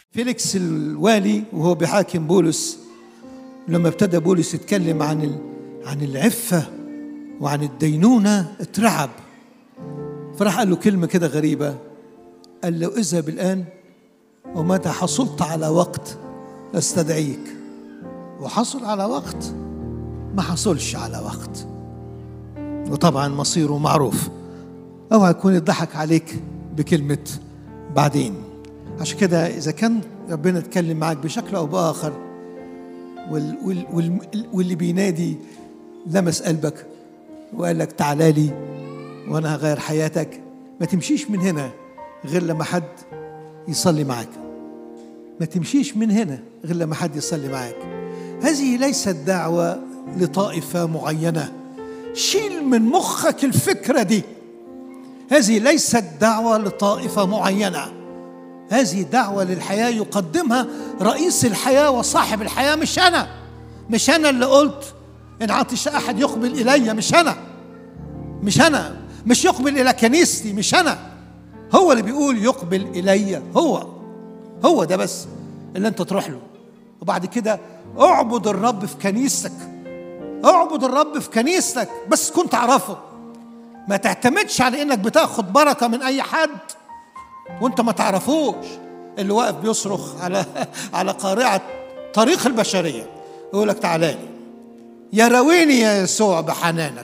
فيليكس الوالي وهو بيحاكم بولس لما ابتدى بولس يتكلم عن ال... عن العفة وعن الدينونة اترعب فراح قال له كلمة كده غريبة قال له اذهب الآن ومتى حصلت على وقت استدعيك وحصل على وقت ما حصلش على وقت وطبعا مصيره معروف اوعى يكون يضحك عليك بكلمة بعدين عشان كده إذا كان ربنا اتكلم معاك بشكل أو بآخر وال وال وال واللي بينادي لمس قلبك وقال لك تعالى لي وأنا هغير حياتك ما تمشيش من هنا غير لما حد يصلي معاك ما تمشيش من هنا غير لما حد يصلي معاك هذه ليست دعوة لطائفة معينة شيل من مخك الفكرة دي هذه ليست دعوة لطائفة معينة هذه دعوة للحياة يقدمها رئيس الحياة وصاحب الحياة مش أنا مش أنا اللي قلت إن عطش أحد يقبل إلي مش أنا مش أنا مش يقبل إلى كنيستي مش أنا هو اللي بيقول يقبل إلي هو هو ده بس اللي أنت تروح له وبعد كده اعبد الرب في كنيستك اعبد الرب في كنيستك بس تكون تعرفه ما تعتمدش على انك بتاخد بركه من اي حد وانت ما تعرفوش اللي واقف بيصرخ على على قارعه طريق البشريه يقول لك تعالى لي يا راويني يا يسوع بحنانك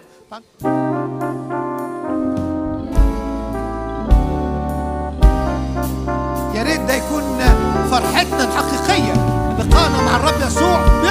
يا ريت ده يكون فرحتنا الحقيقيه لقائنا مع الرب يسوع